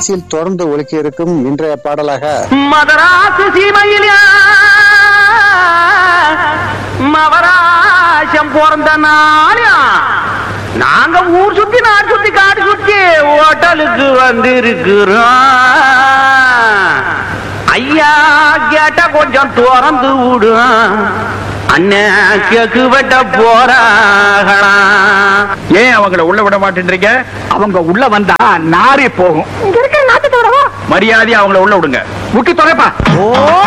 அலைவரிசையில் தொடர்ந்து ஒலிக்க இருக்கும் இன்றைய பாடலாக மதராசு சீமையிலா மவராசம் பிறந்த நாளா நாங்க ஊர் சுத்தி நாடு சுத்தி காடு சுத்தி ஹோட்டலுக்கு வந்திருக்கிறோம் ஐயா கேட்ட கொஞ்சம் திறந்து விடும் அண்ணன் கேக்கு வெட்ட போறாங்களா ஏன் அவங்கள உள்ள விட மாட்டேன்றீங்க அவங்க உள்ள வந்தா நாரி போகும் மரியாதையா அவங்கள உள்ள விடுங்க முட்டி தொலைப்பா